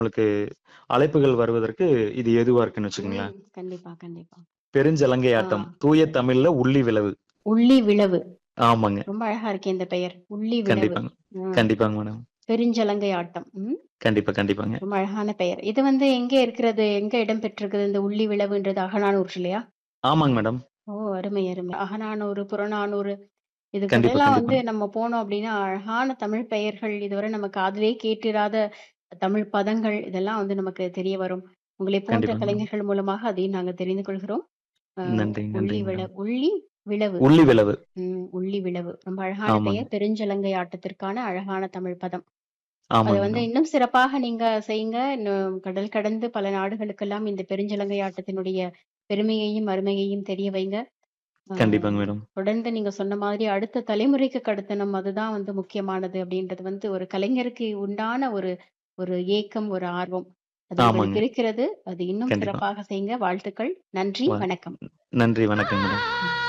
உங்களுக்கு அழைப்புகள் வருவதற்கு இது ஏதுவா இருக்குன்னு வச்சுக்கோங்களேன். ம். கண்டிப்பா, கண்டிப்பா. பெருஞ்சலங்கை ஆ. ஆட்டம். தூய தமிழ்ல உள்ளி விழவு. உள்ளி விழவு. ஆமாங்க. ரொம்ப அழகா இருக்கே இந்த பெயர். உள்ளி விழவு. கண்டிப்பாங்க. ம். கண்டிப்பாங்க மேடம். பெருஞ்சலங்கை ஆட்டம். ம். கண்டிப்பா, கண்டிப்பாங்க. ரொம்ப அழகான பெயர். இது வந்து எங்க இருக்கிறது? எங்க இடம் பெற்றிருக்குது? இந்த உள்ளி விழவுன்றது அகநானூறு இல்லையா? ஆமாங்க மேடம். ஓ! அருமை, அருமை. அகநானூறு, புறநானூறு கண்டிப்பா, இதுக்கெல்லாம் வந்து கண்டிப்பாங்க. நம்ம போனோம் அப்டின்னா, அழகான தமிழ் பெயர்கள் இதுவரை நம்ம காதிலே கேட்டிராத தமிழ் பதங்கள் இதெல்லாம் வந்து நமக்கு தெரிய வரும். உங்களை போன்ற கண்டிப்பாங்க மேடம். கலைஞர்கள் மூலமாக அதையும் நாங்க தெரிந்து கொள்கிறோம். அ நன்றி, உள்ளி நன்றிங்க விழ மேடம். உள்ளி விழவு. உள்ளி விழவு. ம். உள்ளி விழவு. ரொம்ப அழகான ஆமாங்க. பெயர். பெருஞ்சலங்கை ஆட்டத்திற்கான அழகான தமிழ் பதம். அத ஆமாங்க வந்து மேடம். இன்னும் சிறப்பாக நீங்க செய்யுங்க. இன்னும் கடல் கடந்து பல நாடுகளுக்கெல்லாம் இந்த பெருஞ்சலங்கை ஆட்டத்தினுடைய பெருமையையும், அருமையையும் தெரிய வைங்க. ஆ கண்டிப்பாங்க மேடம். தொடர்ந்து நீங்க சொன்ன மாதிரி அடுத்த தலைமுறைக்கு கடத்தணும். அதுதான் வந்து முக்கியமானது அப்டின்றது வந்து ஒரு கலைஞருக்கு உண்டான ஒரு ஒரு ஏக்கம், ஒரு ஆர்வம். அது உங்களுக்கு ஆமாங்க. இருக்கிறது. அது இன்னும் கண்டிப்பா. சிறப்பாக செய்யுங்க. வாழ்த்துக்கள். நன்றி. வ வணக்கம். நன்றி. வணக்கங்க மேடம். ம்.